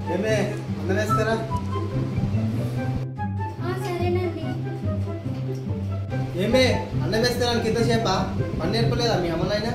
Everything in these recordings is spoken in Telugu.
ఏమే అన్నం వేస్తారా ఆ, సరేనండి ఏమే అన్నం వేస్తారానికి ఇంతసేపా పని నేర్పలేదా మీ అమ్మనైనా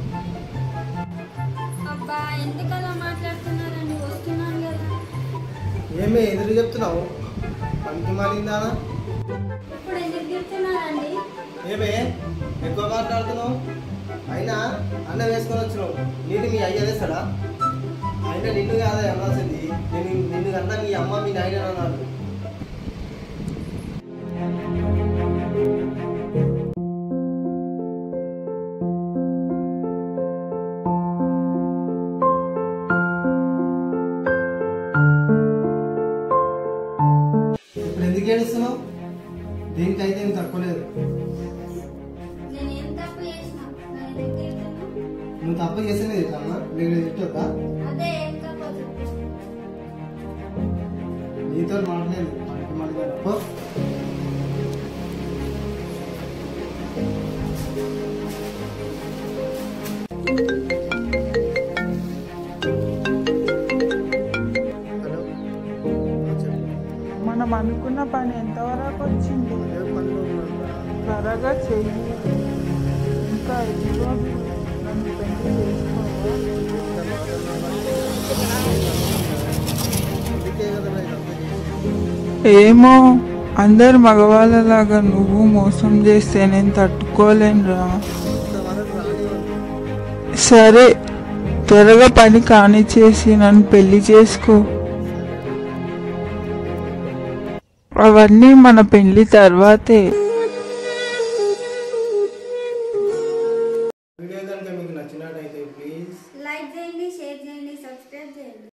అబ్బా ఎందుకు అలా మాట్లాడుతున్నారండి వస్తున్నాను కదా ఏమే ఎదురు చెప్తున్నావు పనికి మారిందానా ఇప్పుడు ఎందుకు తిడుతున్నారండి ఏమే ఎక్కువ మాట్లాడుతున్నావు అయినా అన్నం వేసుకొని వచ్చినావు నీటి మీ అయ్య వేస్తాడా అయినా నిన్ను కాదా అనాల్సింది నేను నిన్ను కన్నా మీ అమ్మ మీ నాయన అన్నారు ఇప్పుడు ఎందుకు ఏడుస్తున్నావు దీనికైతే ఏం తక్కువ లేదు నేను ఏం తప్పు చేసిన నేను ఎందుకు తిడుతున్నా నువ్వు తప్పు చేసేది అమ్మా నేను తిట్టొద్దా అదే ఏం తప్పు చెప్పు. నీతో మాట్లాడలేదు పనికి మాట్లాడాలి పో. హలో చెప్పు. మనం అనుకున్న పని ఎంతవరకు వచ్చింది అదే పనిలో ఉన్నానురా. త్వరగా చెయ్యి ఇంకా ఎన్ని రోజులు నన్ను పెళ్లి చేసుకోవా ఇంత మాట్లాడినా అందుకే కదా నేను తప్పు చేసింది. ఏమో అందరు మగవాళ్ళలాగా నువ్వు మోసం చేస్తే నేను తట్టుకోలేనురా ఇంతవరకు రానివ్వను. సరే త్వరగా పని కానిచ్చేసి నన్ను పెళ్లి చేసుకో అవన్నీ మన పెళ్లి తర్వాతే వీడియో కనుక మీకు నచ్చినట్టయితే ప్లీజ్ లైక్ చేయండి షేర్ చేయండి